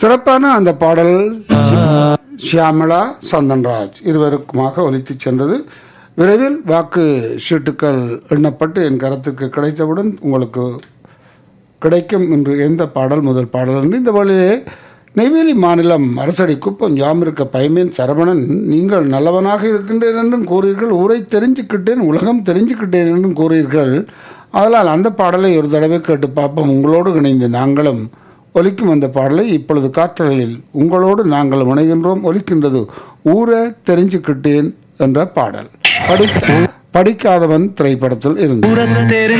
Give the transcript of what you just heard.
சிறப்பான அந்த பாடல் ஷியாமளா சந்தன்ராஜ் இருவருக்குமாக ஒலித்துச் சென்றது விரைவில் வாக்கு சீட்டுக்கள் எண்ணப்பட்டு என் கருத்துக்கு கிடைத்தவுடன் உங்களுக்கு கிடைக்கும் என்று எந்த பாடல் முதல் பாடல் என்று இந்த வழியே நெய்வேலி மாநிலம் அரசடி குப்பம் யாமிருக்க பயமேன் சரவணன் நீங்கள் நல்லவனாக இருக்கின்றேன் என்றும் கூறீர்கள் ஊரை தெரிஞ்சுக்கிட்டேன் உலகம் தெரிஞ்சுக்கிட்டேன் என்றும் கூறீர்கள் அதனால் அந்த பாடலை ஒரு தடவை கேட்டு பார்ப்போம் உங்களோடு இணைந்து நாங்களும் ஒலிக்கும் அந்த பாடலை இப்பொழுது காற்றலையில் உங்களோடு நாங்கள் இணைகின்றோம் ஒலிக்கின்றது ஊரை தெரிஞ்சுக்கிட்டேன் என்ற பாடல் படிக்க படிக்காதவன் திரைப்படத்தில் இருந்து தெரிஞ்சு